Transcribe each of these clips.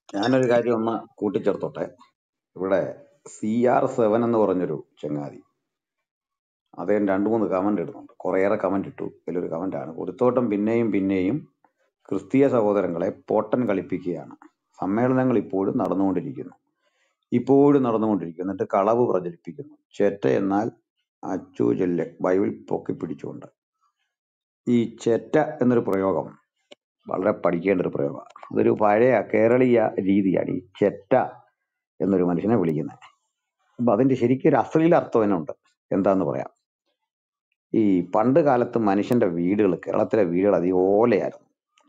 ഞാനൊരു കാര്യം ഒന്ന് കൂട്ടിച്ചേർത്തോട്ടെ ഇവിടെ സി ആർ സെവൻ എന്ന് പറഞ്ഞൊരു ചങ്ങാതി അദ്ദേഹം രണ്ടു മൂന്ന് കമന്റ് ഇടുന്നുണ്ട് കുറേയേറെ കമന്റ് ഇട്ടു ഇതിലൊരു കമന്റ് ആണ് കൊടുത്തോട്ടം പിന്നെയും പിന്നെയും ക്രിസ്തീയ സഹോദരങ്ങളെ പോട്ടൻ കളിപ്പിക്കുകയാണ് സമ്മേളനങ്ങൾ ഇപ്പോഴും നടന്നുകൊണ്ടിരിക്കുന്നു ഇപ്പോഴും നടന്നുകൊണ്ടിരിക്കുന്നു എന്നിട്ട് കളവ് പ്രചരിപ്പിക്കുന്നു ചെറ്റ എന്നാൽ അച്ചു ചെല്ല് ബൈബിൾ പൊക്കി പിടിച്ചുകൊണ്ട് ഈ ചെറ്റ എന്നൊരു പ്രയോഗം വളരെ പഠിക്കേണ്ട ഒരു പ്രയോഗമാണ് അതൊരു പഴയ കേരളീയ രീതിയാണ് ഈ ചെറ്റ എന്നൊരു മനുഷ്യനെ വിളിക്കുന്നത് അപ്പൊ അതിന്റെ ശരിക്കും ഒരു അശ്ലീല അർത്ഥം തന്നെയുണ്ട് എന്താന്ന് പറയാം ഈ പണ്ട് കാലത്ത് മനുഷ്യന്റെ വീടുകൾ കേരളത്തിലെ വീടുകൾ അധികം ഓലയായിരുന്നു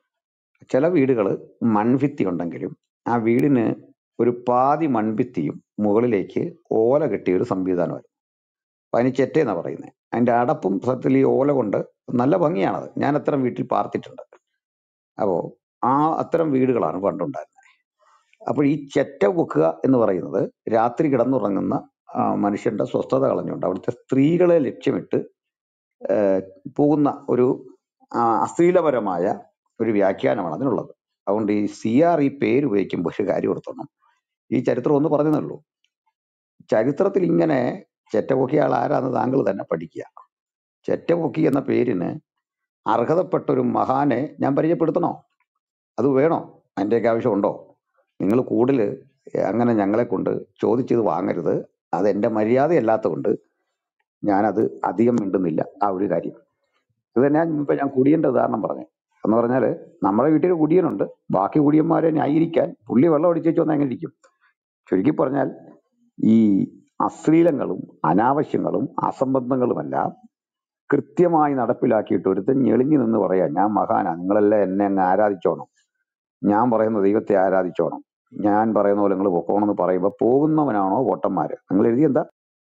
ചില വീടുകൾ മൺഭിത്തി ഉണ്ടെങ്കിലും ആ വീടിന് ഒരു പാതി മൺഭിത്തിയും മുകളിലേക്ക് ഓല കെട്ടിയ ഒരു സംവിധാനമായിരുന്നു അപ്പൊ അതിന് ചെറ്റയെന്നാ പറയുന്നത് അതിന്റെ അടപ്പും സത്യത്തിൽ ഈ ഓല കൊണ്ട് നല്ല ഭംഗിയാണത് ഞാൻ അത്തരം വീട്ടിൽ പാർത്തിട്ടുണ്ട് അപ്പോ ആ അത്തരം വീടുകളാണ് പണ്ടുണ്ടായിരുന്നത് അപ്പോൾ ഈ ചെറ്റ പൊക്കുക എന്ന് പറയുന്നത് രാത്രി കിടന്നുറങ്ങുന്ന ആ, മനുഷ്യന്റെ സ്വസ്ഥത കളഞ്ഞുകൊണ്ട് അവിടുത്തെ സ്ത്രീകളെ ലക്ഷ്യമിട്ട് ഏഹ്, പോകുന്ന ഒരു ആ, അശ്ലീലപരമായ ഒരു വ്യാഖ്യാനമാണ് അതിനുള്ളത് അതുകൊണ്ട് ഈ സി ആർ ഈ പേര് ഉപയോഗിക്കുമ്പോൾ ഒരു കാര്യം ഓർത്തോണം ഈ ചരിത്രം ഒന്ന് പറഞ്ഞതേ ചരിത്രത്തിൽ ഇങ്ങനെ ചെറ്റപൊക്കിയ ആൾ ആരാന്ന് താങ്കൾ തന്നെ പഠിക്കുക ചെറ്റപൊക്കി എന്ന പേരിന് അർഹതപ്പെട്ട ഒരു മഹാനെ ഞാൻ പരിചയപ്പെടുത്തണോ അത് വേണോ അതിൻ്റെയൊക്കെ ആവശ്യമുണ്ടോ നിങ്ങൾ കൂടുതൽ അങ്ങനെ ഞങ്ങളെ കൊണ്ട് ചോദിച്ചത് വാങ്ങരുത് അത് എൻ്റെ മര്യാദയല്ലാത്തതുകൊണ്ട് ഞാനത് അധികം മിണ്ടുന്നില്ല ആ ഒരു കാര്യം ഇത് തന്നെ ഞാൻ ഇപ്പൊ ഞാൻ കുടിയന്റെ ഉദാഹരണം പറഞ്ഞു എന്ന് പറഞ്ഞാല് നമ്മുടെ വീട്ടിൽ കുടിയനുണ്ട് ബാക്കി കുടിയന്മാരെ ന്യായീകരിക്കാൻ പുള്ളി വെള്ളം അടിച്ചു വന്നാൽ എങ്ങനെ ഇരിക്കും ചുരുക്കി പറഞ്ഞാൽ ഈ അശ്ലീലങ്ങളും അനാവശ്യങ്ങളും അസംബന്ധങ്ങളുമെല്ലാം കൃത്യമായി നടപ്പിലാക്കിയിട്ട് ഒരുത്തൻ ഞെളിഞ്ഞു നിന്ന് പറയാ ഞാൻ മഹാനാ നിങ്ങളെല്ലാം എന്നെ അങ്ങ് ആരാധിച്ചോണം ഞാൻ പറയുന്ന ദൈവത്തെ ആരാധിച്ചോണം ഞാൻ പറയുന്ന പോലെ നിങ്ങൾ പൊക്കോണമെന്ന് പറയുമ്പോൾ പോകുന്നവനാണോ പൊട്ടന്മാര് നിങ്ങൾ എഴുതി എന്താ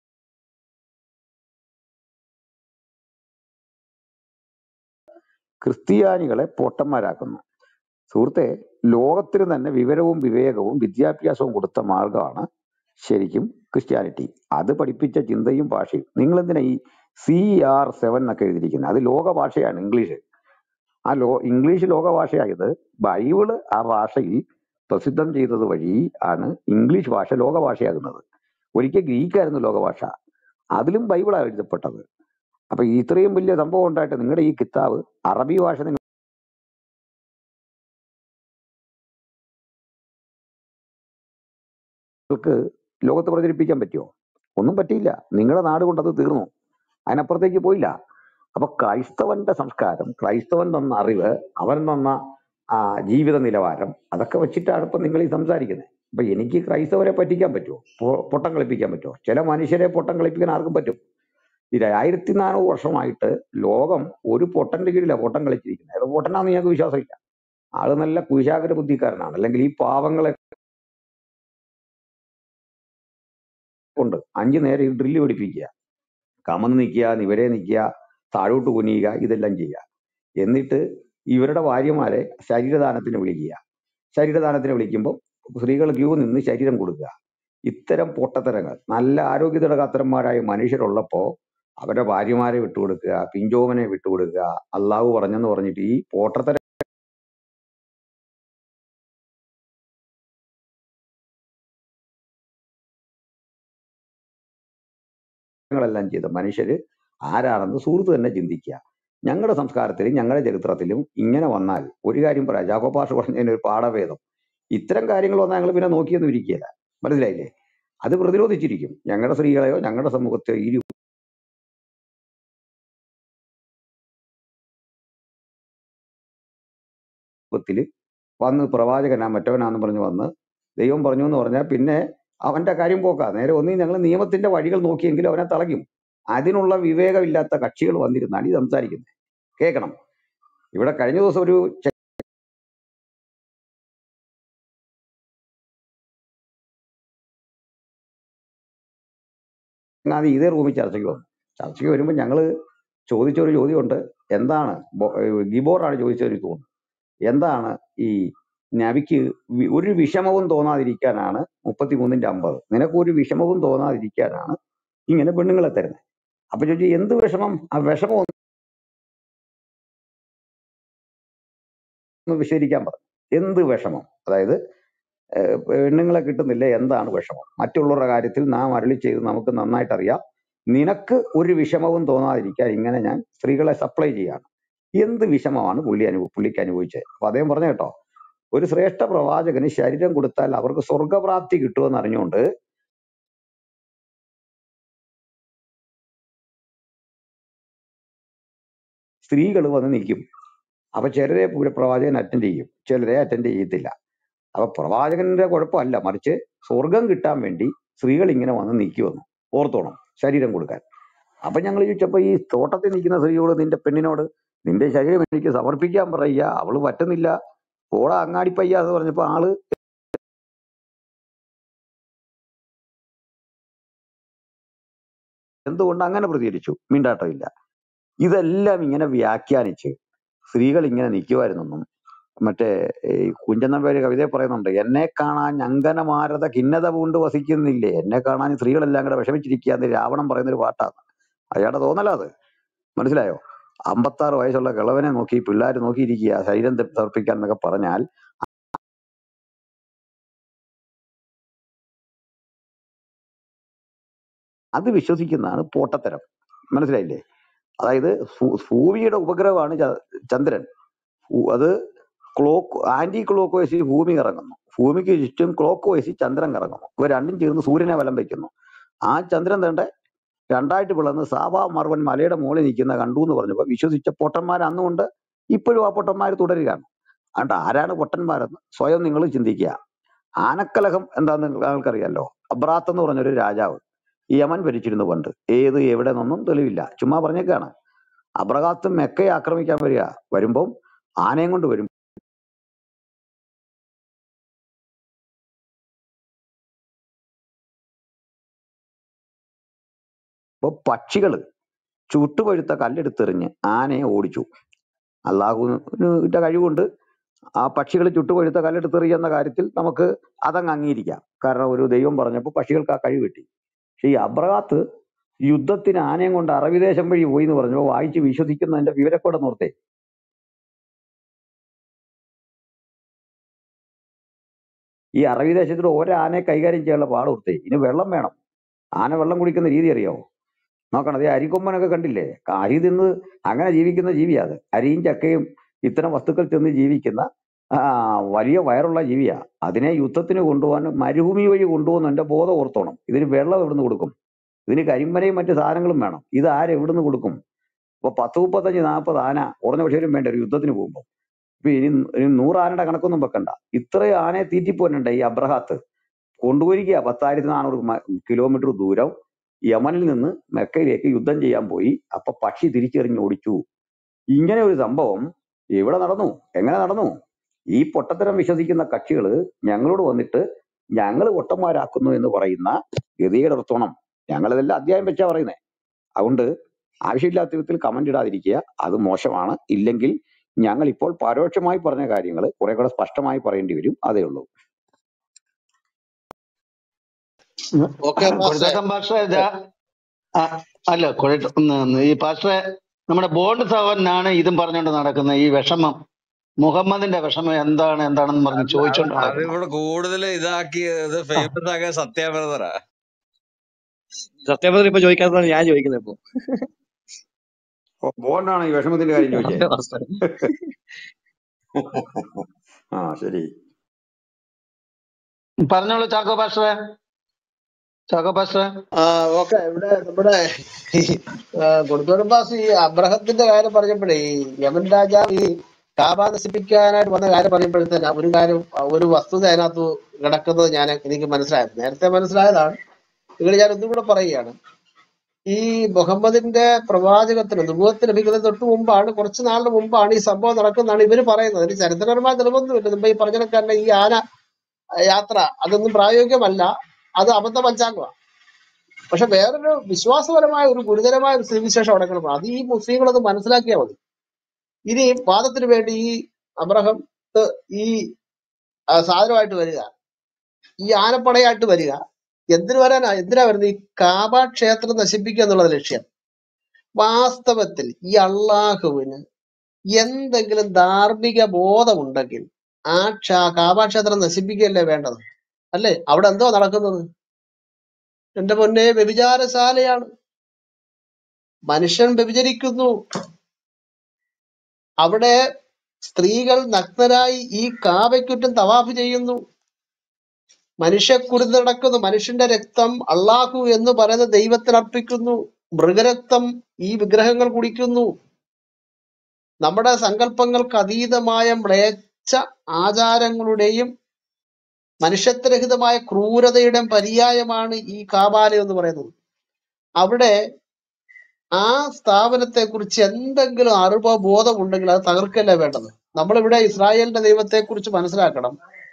ക്രിസ്ത്യാനികളെ പൊട്ടന്മാരാക്കുന്നു സുഹൃത്തെ ലോകത്തിന് തന്നെ വിവരവും വിവേകവും വിദ്യാഭ്യാസവും കൊടുത്ത മാർഗമാണ് ശരിക്കും ക്രിസ്ത്യാനിറ്റി അത് പഠിപ്പിച്ച ചിന്തയും ഭാഷയും നിങ്ങൾ എന്തിനാ ഈ സി ആർ സെവൻ എന്നൊക്കെ എഴുതിയിരിക്കുന്നത് അത് ലോക ഭാഷയാണ് ഇംഗ്ലീഷ് ആ ലോ ഇംഗ്ലീഷ് ലോക ഭാഷയായത് ബൈബിള് ആ ഭാഷയിൽ പ്രസിദ്ധം ചെയ്തത് വഴി ആണ് ഇംഗ്ലീഷ് ഭാഷ ലോക ഭാഷയാകുന്നത് ഒരിക്കൽ ഗ്രീക്കായിരുന്നു ലോക ഭാഷ അതിലും ബൈബിളാണ് എഴുതപ്പെട്ടത് അപ്പൊ ഇത്രയും വലിയ സംഭവം ഉണ്ടായിട്ട് നിങ്ങളുടെ ഈ കിതാബ് അറബി ഭാഷ നിങ്ങൾക്ക് ലോകത്ത് പ്രചരിപ്പിക്കാൻ പറ്റുമോ ഒന്നും പറ്റിയില്ല നിങ്ങളുടെ നാട് കൊണ്ട് അത് തീർന്നു അതിനപ്പുറത്തേക്ക് പോയില്ല അപ്പൊ ക്രൈസ്തവന്റെ സംസ്കാരം ക്രൈസ്തവൻ തന്ന അറിവ് അവൻ തന്ന ആ, ജീവിത നിലവാരം അതൊക്കെ വെച്ചിട്ടാണ് ഇപ്പൊ നിങ്ങൾ ഈ സംസാരിക്കുന്നത് അപ്പൊ എനിക്ക് ക്രൈസ്തവരെ പറ്റിക്കാൻ പറ്റുമോ പൊ- പൊട്ടം കളിപ്പിക്കാൻ പറ്റുമോ ചില മനുഷ്യരെ പൊട്ടം കളിപ്പിക്കാൻ ആർക്കും പറ്റും ഈ ആയിരത്തി നാനൂറ് വർഷമായിട്ട് ലോകം ഒരു പൊട്ടന്റെ കീഴിലാണ് പൊട്ടം കളിച്ചിരിക്കുന്നത് അത് പൊട്ടനാന്ന് ഞങ്ങൾക്ക് വിശ്വാസമില്ല ആള് നല്ല കുശാഗ്ര ബുദ്ധിക്കാരനാണ് അല്ലെങ്കിൽ ഈ പാവങ്ങളെ കൊണ്ട് അഞ്ചു നേരം ഈ ഡ്രില്ല് പഠിപ്പിക്കുക കമന്ന് നിൽക്കുക നിവരെ നിൽക്കുക താഴോട്ട് കുനിയുക ഇതെല്ലാം ചെയ്യുക എന്നിട്ട് ഇവരുടെ ഭാര്യമാരെ ശരീരദാനത്തിന് വിളിക്കുക ശരീരദാനത്തിന് വിളിക്കുമ്പോൾ സ്ത്രീകൾ ക്യൂ നിന്ന് ശരീരം കൊടുക്കുക ഇത്തരം പൊട്ടത്തരങ്ങൾ നല്ല ആരോഗ്യതടകാത്തരന്മാരായ മനുഷ്യരുള്ളപ്പോ അവരുടെ ഭാര്യമാരെ വിട്ടുകൊടുക്കുക പിഞ്ചോമനെ വിട്ടുകൊടുക്കുക അള്ളാഹു പറഞ്ഞെന്ന് പറഞ്ഞിട്ട് ഈ പോട്ടത്തരങ്ങളെല്ലാം ചെയ്ത മനുഷ്യര് ആരാണെന്ന് സുഹൃത്ത് തന്നെ ചിന്തിക്കുക ഞങ്ങളുടെ സംസ്കാരത്തിലും ഞങ്ങളുടെ ചരിത്രത്തിലും ഇങ്ങനെ വന്നാൽ ഒരു കാര്യം പറയാം ജാക്കോ പാഷ പറഞ്ഞതിന് ഒരു പാഠഭേദം ഇത്തരം കാര്യങ്ങൾ വന്നാൽ ഞങ്ങൾ പിന്നെ നോക്കിയൊന്നും ഇരിക്കുകയില്ല മനസ്സിലായില്ലേ അത് പ്രതിരോധിച്ചിരിക്കും ഞങ്ങളുടെ സ്ത്രീകളെയോ ഞങ്ങളുടെ സമൂഹത്തെയോ ഈ രൂപത്തിൽ വന്ന് പ്രവാചകനാ മറ്റവനാന്ന് പറഞ്ഞ് വന്ന് ദൈവം പറഞ്ഞു എന്ന് പറഞ്ഞാൽ പിന്നെ അവന്റെ കാര്യം പോക്കാ നേരെ ഒന്നീ ഞങ്ങൾ നിയമത്തിന്റെ വഴികൾ നോക്കിയെങ്കിലും അവനെ തളയ്ക്കും അതിനുള്ള വിവേകമില്ലാത്ത കക്ഷികൾ വന്നിരുന്നാണ് ഈ സംസാരിക്കുന്നത് കേൾക്കണം ഇവിടെ കഴിഞ്ഞ ദിവസം ഒരു ചങ്ങാതി ഇതേ റൂമിൽ ചർച്ചയ്ക്ക് വന്നു ചർച്ചയ്ക്ക് വരുമ്പോൾ ഞങ്ങൾ ചോദിച്ച ഒരു ചോദ്യമുണ്ട് എന്താണ് ബോ- ഏഹ് ഗിബോറാണ് ചോദിച്ച ഒരു തോന്നുന്നു എന്താണ് ഈ നബിക്ക് വി- ഒരു വിഷമവും തോന്നാതിരിക്കാനാണ് മുപ്പത്തിമൂന്നിന്റെ അമ്പത് നിനക്ക് ഒരു വിഷമവും തോന്നാതിരിക്കാനാണ് ഇങ്ങനെ പെണ്ണുങ്ങളെ തരുന്നത് അപ്പൊ ചോദിച്ചു എന്ത് വിഷമം ആ വിഷമം ഒന്ന് വിശദീകരിക്കാൻ പറഞ്ഞു എന്ത് വിഷമം അതായത് ഏഹ് പെണ്ണുങ്ങളെ കിട്ടുന്നില്ല എന്താണ് വിഷമം മറ്റുള്ളവരുടെ കാര്യത്തിൽ നാം അരളി ചെയ്ത് നമുക്ക് നന്നായിട്ട് അറിയാം നിനക്ക് ഒരു വിഷമവും തോന്നാതിരിക്കാൻ ഇങ്ങനെ ഞാൻ സ്ത്രീകളെ സപ്ലൈ ചെയ്യാണ് എന്ത് വിഷമമാണ് പുള്ളി അനുഭവ പുള്ളിക്ക് അനുഭവിച്ചത് അപ്പൊ അദ്ദേഹം പറഞ്ഞു കേട്ടോ ഒരു ശ്രേഷ്ഠ പ്രവാചകന് ശരീരം കൊടുത്താൽ അവർക്ക് സ്വർഗപ്രാപ്തി കിട്ടുമെന്ന് അറിഞ്ഞുകൊണ്ട് സ്ത്രീകൾ വന്ന് നിൽക്കും അപ്പൊ ചിലരെ പുര- പ്രവാചകൻ അറ്റൻഡ് ചെയ്യും ചിലരെ അറ്റൻഡ് ചെയ്യത്തില്ല അപ്പൊ പ്രവാചകന്റെ കുഴപ്പമല്ല മറിച്ച് സ്വർഗം കിട്ടാൻ വേണ്ടി സ്ത്രീകൾ ഇങ്ങനെ വന്ന് നിൽക്കുമെന്ന് ഓർത്തോണം ശരീരം കൊടുക്കാൻ അപ്പൊ ഞങ്ങൾ ചോദിച്ചപ്പോ ഈ തോട്ടത്തിൽ നിൽക്കുന്ന സ്ത്രീയോട് നിന്റെ പെണ്ണിനോട് നിന്റെ ശരീരം എനിക്ക് സമർപ്പിക്കാൻ പറയുക അവള് പറ്റുന്നില്ല ഓടാ അങ്ങാടി പയ്യ എന്ന് പറഞ്ഞപ്പോ ആള് എന്തുകൊണ്ട് അങ്ങനെ പ്രതികരിച്ചു മിണ്ടാട്ടമില്ല ഇതെല്ലാം ഇങ്ങനെ വ്യാഖ്യാനിച്ച് സ്ത്രീകൾ ഇങ്ങനെ നിൽക്കുമായിരുന്നെന്നും മറ്റേ ഈ കുഞ്ചന്നമ്പേര് കവിതയെ പറയുന്നുണ്ട് എന്നെ കാണാൻ അങ്കനമാരത ഖിന്നത പൂണ്ട് വസിക്കുന്നില്ലേ എന്നെ കാണാൻ സ്ത്രീകളെല്ലാം കൂടെ വിഷമിച്ചിരിക്കുക എന്ന് രാവണൻ പറയുന്നൊരു പാട്ടാണ് അയാളുടെ തോന്നലാ അത് മനസ്സിലായോ അമ്പത്താറ് വയസ്സുള്ള കിളവനെ നോക്കി പിള്ളേർ നോക്കിയിരിക്കുക ശരീരം തെ- സമർപ്പിക്കാൻ എന്നൊക്കെ പറഞ്ഞാൽ അത് വിശ്വസിക്കുന്നതാണ് പോട്ടത്തരം മനസ്സിലായില്ലേ അതായത് ഭൂ- ഭൂമിയുടെ ഉപഗ്രഹമാണ് ച- ചന്ദ്രൻ ഭൂ- അത് ക്ലോക്ക് ആന്റി ക്ലോക്ക് വൈസിൽ ഭൂമി കറങ്ങുന്നു ഭൂമിക്ക് ചുറ്റും ക്ലോക്ക് വൈസിൽ ചന്ദ്രൻ കറങ്ങുന്നു ഇവ രണ്ടും ചേർന്ന് സൂര്യനെ വലം വയ്ക്കുന്നു ആ ചന്ദ്രൻ തേണ്ട രണ്ടായിട്ട് പിളർന്ന് സാബാ മർവൻ മലയുടെ മുകളിൽ നിൽക്കുന്ന കണ്ടു എന്ന് പറഞ്ഞപ്പോൾ വിശ്വസിച്ച പൊട്ടന്മാർ അന്നുകൊണ്ട് ഇപ്പോഴും ആ പൊട്ടന്മാർ തുടരുകയാണ് അതുകൊണ്ട് ആരാണ് പൊട്ടന്മാരെന്ന് സ്വയം നിങ്ങൾ ചിന്തിക്കുക ആനക്കലഹം എന്താന്ന് നിങ്ങൾക്കറിയാലോ അബ്രാത്ത് എന്ന് പറഞ്ഞൊരു രാജാവ് യമൻ ഭരിച്ചിരുന്നു പണ്ട് ഏത് എവിടെ നിന്നൊന്നും തെളിവില്ല ചുമ്മാ പറഞ്ഞേക്കാണ് അബ്രഹാത്തും മെക്കയെ ആക്രമിക്കാൻ വരിക വരുമ്പം ആനയും കൊണ്ട് വരും അപ്പൊ പക്ഷികള് ചുട്ടുപഴുത്ത കല്ലെടുത്തെറിഞ്ഞ് ആനയെ ഓടിച്ചു അള്ളാഹുവിന്റെ കഴിവുണ്ട് ആ പക്ഷികൾ ചുട്ടുപഴുത്ത കല്ലെടുത്തെറിയുന്ന കാര്യത്തിൽ നമുക്ക് അതങ്ങ് അംഗീകരിക്കാം കാരണം ഒരു ദൈവം പറഞ്ഞപ്പോൾ പക്ഷികൾക്ക് ആ കഴിവ് കിട്ടി പക്ഷെ ഈ അബ്രഹാത്ത് യുദ്ധത്തിന് ആനയും കൊണ്ട് അറബിദേശം വഴി പോയി എന്ന് പറഞ്ഞപ്പോൾ വായിച്ച് വിശ്വസിക്കുന്നതിന്റെ വിവരക്കൂടെ നോർത്തേ ഈ അറബി ദേശത്തിൽ ഒരാനയെ കൈകാര്യം ചെയ്യാനുള്ള പാട് കൊടുത്തേ ഇനി വെള്ളം വേണം ആന വെള്ളം കുടിക്കുന്ന രീതി അറിയാവോ നോക്കണം അതേ അരിക്കൊമ്പനൊക്കെ കണ്ടില്ലേ അരി തിന്ന് അങ്ങനെ ജീവിക്കുന്ന ജീവിയാ അത് അരിയും ചക്കയും ഇത്തരം വസ്തുക്കൾ തിന്ന് ജീവിക്കുന്ന ആ, വലിയ വയറുള്ള ജീവിയാ അതിനെ യുദ്ധത്തിന് കൊണ്ടുപോകാൻ മരുഭൂമി വഴി കൊണ്ടുപോകുന്ന എന്റെ ബോധം ഓർത്തോണം ഇതിന് വെള്ളം എവിടുന്ന് കൊടുക്കും ഇതിന് കരിമ്പനയും മറ്റു സാധനങ്ങളും വേണം ഇത് ആരെവിടുന്ന് കൊടുക്കും ഇപ്പൊ പത്ത് മുപ്പത്തഞ്ച് നാൽപ്പത് ആന കുറഞ്ഞ പക്ഷേലും വേണ്ട ഒരു യുദ്ധത്തിന് പോകുമ്പോൾ ഇപ്പൊ ഇനി ഇനി നൂറ് ആനയുടെ കണക്കൊന്നും വെക്കണ്ട ഇത്രയും ആനയെ തീറ്റിപ്പോന്നുണ്ട് ഈ അബ്രഹാത്ത് കൊണ്ടുപോയിരിക്കുക പത്തായിരത്തി നാനൂറ് കിലോമീറ്റർ ദൂരം യമനിൽ നിന്ന് മെക്കയിലേക്ക് യുദ്ധം ചെയ്യാൻ പോയി അപ്പൊ പക്ഷി തിരിച്ചെറിഞ്ഞ് ഓടിച്ചു ഇങ്ങനെ ഒരു സംഭവം എവിടെ നടന്നു എങ്ങനെ നടന്നു ഈ പൊട്ടത്തരം വിശ്വസിക്കുന്ന കക്ഷികള് ഞങ്ങളോട് വന്നിട്ട് ഞങ്ങൾ പൊട്ടന്മാരാക്കുന്നു എന്ന് പറയുന്ന ഗതികേടർത്തോണം ഞങ്ങളിതെല്ലാം അധ്യായം വെച്ചാ പറയുന്നത് അതുകൊണ്ട് ആവശ്യമില്ലാത്ത വിധത്തിൽ കമന്റ് ഇടാതിരിക്കുക അത് മോശമാണ് ഇല്ലെങ്കിൽ ഞങ്ങൾ ഇപ്പോൾ പരോക്ഷമായി പറഞ്ഞ കാര്യങ്ങൾ കുറെ കൂടെ സ്പഷ്ടമായി പറയേണ്ടി വരും അതേ ഉള്ളൂ ഓക്കെ പാസ്റ്ററെ കൊഴുത്തക്കം പാസ്റ്ററെ ഇതാ- ആ, അല്ല കൊഴുത്ത ഉം, ഉം, ഈ പാസ്റ്ററെ നമ്മുടെ ബോണ്ട് സഹോദരനാണ് ഇതും പറഞ്ഞുകൊണ്ട് നടക്കുന്നത് ഈ വിഷമം മുഹമ്മദിന്റെ വിഷമം എന്താണ് എന്താണെന്ന് പറഞ്ഞ് അല്ല ചോദിച്ചോണ്ട് അത് നടക്കുന്നത് ഇവിടെ കൂടുതൽ ഇതാക്കിയത് ആ, ഫേമസ് ആക്കാൻ സത്യാബ്രതറാ സത്യം ഇപ്പൊ ചോദിക്കാത്തതാണ് ഞാൻ ചോദിക്കുന്നത് ഇപ്പൊ ബോണ്ടാണ് ഈ വിഷമത്തിന്റെ കാര്യം ചോദിച്ചേ അതെ പാസ്റ്റർ ആ ശരി പറഞ്ഞോളൂ ചാക്കോ പാസ്റ്ററെ ചാക്കോ പാസ്റ്ററെ ആ ഓക്കെ ഇവിടെ നമ്മുടെ ഈ കൊടുത്തോടും പാസ് ഈ അബ്രഹത്തിന്റെ കാര്യം പറഞ്ഞപ്പോഴേ ഈ യമൻ രാജാവ് ഈ കാബ നശിപ്പിക്കാനായിട്ട് വന്ന കാര്യം പറയുമ്പോഴത്തേന് ഒരു കാര്യം ഒരു വസ്തുത അതിനകത്ത് കിടക്കുന്നത് ഞാൻ എനിക്ക് മനസ്സിലായത് നേരത്തെ മനസ്സിലായതാണ് നിങ്ങൾ ഞാൻ ഒന്നും കൂടെ പറയുകയാണ് ഈ മുഹമ്മദിന്റെ പ്രവാചകത്തിന് നുപത്തിന് ലഭിക്കുന്നതിന് തൊട്ട് മുമ്പാണ് കുറച്ച് നാളിന് മുമ്പാണ് ഈ സംഭവം നടക്കുന്നതാണ് ഇവര് പറയുന്നത് ഇതിന് ചരിത്രപരമായ തെളിവൊന്നുമില്ല മുമ്പ് ഈ പറഞ്ഞ ഈ ആന യാത്ര അതൊന്നും പ്രായോഗികമല്ല അത് അബദ്ധ പഞ്ചാംഗമാണ് പക്ഷെ വേറൊരു വിശ്വാസപരമായ ഒരു ഗുരുതരമായ ഒരു സ്ഥിതിവിശേഷം അവിടെ കിടക്കണം അത് ഈ മുസ്ലിങ്ങൾ അത് മനസ്സിലാക്കിയാൽ മതി ഇനി വാദത്തിന് വേണ്ടി ഈ അബ്രഹം ഈ ആ, സാധനമായിട്ട് വരിക ഈ ആനപ്പടയായിട്ട് വരിക എന്തിനു വരാനാ എന്തിനാ വരുന്നത് ഈ കാബ ക്ഷേത്രം നശിപ്പിക്കുക എന്നുള്ളത് ലക്ഷ്യം വാസ്തവത്തിൽ ഈ അള്ളാഹുവിന് എന്തെങ്കിലും ധാർമ്മിക ബോധമുണ്ടെങ്കിൽ ആ ക്ഷ- കാപാക്ഷേത്രം നശിപ്പിക്കുകയല്ലേ വേണ്ടത് അല്ലേ അവിടെ എന്തോ നടക്കുന്നത് എന്റെ പൊന്നെ വ്യഭിചാരശാലയാണ് മനുഷ്യൻ വ്യഭിചരിക്കുന്നു അവിടെ സ്ത്രീകൾ നഗ്നരായി ഈ കാവയ്ക്കുറ്റം തവാഫ് ചെയ്യുന്നു മനുഷ്യക്കുരുന്ന് നടക്കുന്നു മനുഷ്യന്റെ രക്തം അള്ളാഹു എന്ന് പറയുന്ന ദൈവത്തിന് അർപ്പിക്കുന്നു മൃഗരക്തം ഈ വിഗ്രഹങ്ങൾ കുടിക്കുന്നു നമ്മുടെ സങ്കല്പങ്ങൾക്ക് അതീതമായ മ്ലേച്ഛ ആചാരങ്ങളുടെയും മനുഷ്യത്വരഹിതമായ ക്രൂരതയുടെയും പര്യായമാണ് ഈ കാബാലയം എന്ന് പറയുന്നത് അവിടെ ആ സ്ഥാപനത്തെ കുറിച്ച് എന്തെങ്കിലും അറിവോ ബോധം ഉണ്ടെങ്കിൽ അത് തകർക്കല്ലേ വേണ്ടത് നമ്മളിവിടെ ഇസ്രായേലിന്റെ ദൈവത്തെ കുറിച്ച് മനസ്സിലാക്കണം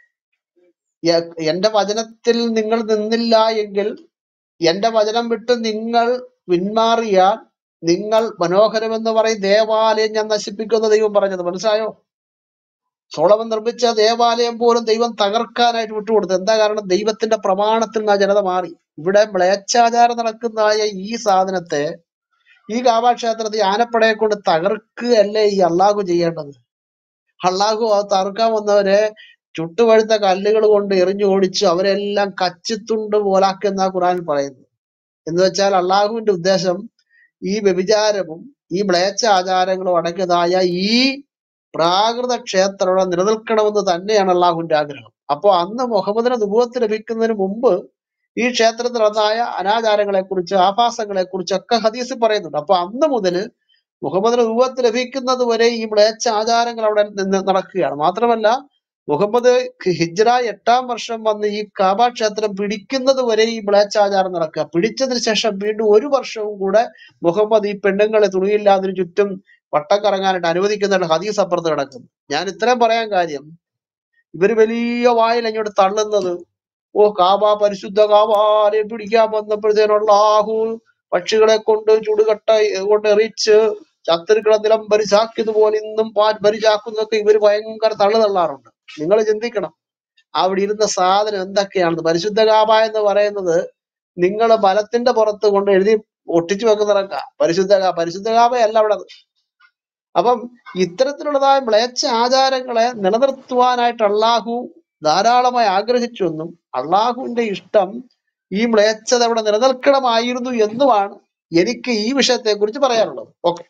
എ- എന്റെ വചനത്തിൽ നിങ്ങൾ നിന്നില്ല എങ്കിൽ എന്റെ വചനം വിട്ട് നിങ്ങൾ പിന്മാറിയാൽ നിങ്ങൾ മനോഹരമെന്ന് പറയും ദേവാലയം ഞാൻ നശിപ്പിക്കുന്ന ദൈവം പറഞ്ഞത് മനസ്സിലായോ സോളമൻ നിർമ്മിച്ച ദേവാലയം പോലും ദൈവം തകർക്കാനായിട്ട് വിട്ടുകൊടുത്തു എന്താ കാരണം ദൈവത്തിന്റെ പ്രമാണത്തിൽ നിന്ന് ആ ജനത മാറി ഇവിടെ മ്ലേച്ഛാചാരം നടക്കുന്നതായ ഈ സാധനത്തെ ഈ കാവാക്ഷേത്രത്തിൽ ആനപ്പടയെ കൊണ്ട് തകർക്കുകയല്ലേ ഈ അള്ളാഹു ചെയ്യേണ്ടത് അള്ളാഹു ആ തകർക്കാൻ വന്നവരെ ചുട്ടുപഴുത്ത കല്ലുകൾ കൊണ്ട് എറിഞ്ഞു ഓടിച്ചു അവരെല്ലാം കച്ചിത്തുണ്ട് പോലാക്കുന്ന ഖുറാൻ പറയുന്നു എന്ന് വെച്ചാൽ അള്ളാഹുവിന്റെ ഉദ്ദേശം ഈ വ്യഭിചാരവും ഈ മ്ലേച്ഛ ആചാരങ്ങളും അടങ്ങിയതായ ഈ പ്രാകൃത ക്ഷേത്രം ഇവിടെ നിലനിൽക്കണമെന്ന് തന്നെയാണ് അള്ളാഹുവിന്റെ ആഗ്രഹം അപ്പൊ അന്ന് മുഹമ്മദിന് നുപുവത്ത് ലഭിക്കുന്നതിന് മുമ്പ് ഈ ക്ഷേത്രത്തിൽ ഉണ്ടായ അനാചാരങ്ങളെ കുറിച്ച് ആഭാസങ്ങളെ കുറിച്ചൊക്കെ ഹദീസ് പറയുന്നുണ്ട് അപ്പൊ അന്ന് മുതൽ മുഹമ്മദിന് നുപുവത്ത് ലഭിക്കുന്നത് വരെ ഈ മ്ലേച്ഛ ആചാരങ്ങൾ അവിടെ നിന്ന് നടക്കുകയാണ് മാത്രമല്ല മുഹമ്മദ് ഹിജ്റ എട്ടാം വർഷം വന്ന് ഈ കാബ ക്ഷേത്രം പിടിക്കുന്നത് വരെ ഈ മ്ലേച്ഛാചാരം നടക്കുക പിടിച്ചതിന് ശേഷം വീണ്ടും ഒരു വർഷവും കൂടെ മുഹമ്മദ് ഈ പെണ്ണുങ്ങളെ തുണിയില്ലാതിന് ചുറ്റും വട്ടം കറങ്ങാനായിട്ട് അനുവദിക്കുന്നതിന് ഹദീസ് അപ്പുറത്ത് കിടക്കുന്നു ഞാൻ ഇത്രയും പറയാൻ കാര്യം ഇവര് വലിയ വായിൽ അങ്ങോട്ട് തള്ളുന്നത് ഓ കാബ പരിശുദ്ധ കാബാലെ പിടിക്കാൻ വന്നപ്പോഴത്തേനുള്ള ആഹു പക്ഷികളെ കൊണ്ട് ചുടുകട്ട കൊണ്ട് എറിച്ച് ശത്രുക്കളെ നിലം പരിചാക്കിയതുപോലെ ഇന്നും പാൻ പരിചാക്കുന്നൊക്കെ ഇവര് ഭയങ്കര തള്ളു തള്ളാറുണ്ട് നിങ്ങൾ ചിന്തിക്കണം അവിടെ ഇരുന്ന സാധനം എന്തൊക്കെയാണെന്ന് പരിശുദ്ധ കാബ എന്ന് പറയുന്നത് നിങ്ങൾ ബലത്തിന്റെ പുറത്ത് കൊണ്ട് എഴുതി ഒട്ടിച്ചു വെക്കുന്നതൊക്കെ പരിശുദ്ധ കാ- പരിശുദ്ധ കാബയല്ല അവിടെ അപ്പം ഇത്തരത്തിലുള്ളതായ മ്ലേച്ഛ ആചാരങ്ങളെ നിലനിർത്തുവാനായിട്ട് അള്ളാഹു ധാരാളമായി ആഗ്രഹിച്ചു എന്നും അള്ളാഹുവിന്റെ ഇഷ്ടം ഈ മ്ലേച്ഛത ഇവിടെ നിലനിൽക്കണമായിരുന്നു എന്നുമാണ് എനിക്ക് ഈ വിഷയത്തെ കുറിച്ച് പറയാനുള്ളത് ഓക്കെ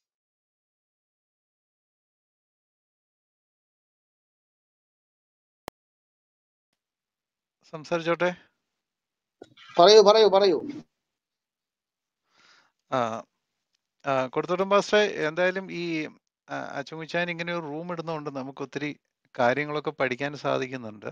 സംസാരിച്ചോട്ടെ പറയൂ പറയൂ പറയൂ ആ ആ, കൊടുത്തോട്ടം പാസ്റ്ററെ എന്തായാലും ഈ ആ, അച്ചുമുച്ചാൻ ഇങ്ങനെ ഒരു റൂം ഇടുന്നതുകൊണ്ട് നമുക്ക് ഒത്തിരി കാര്യങ്ങളൊക്കെ പഠിക്കാൻ സാധിക്കുന്നുണ്ട്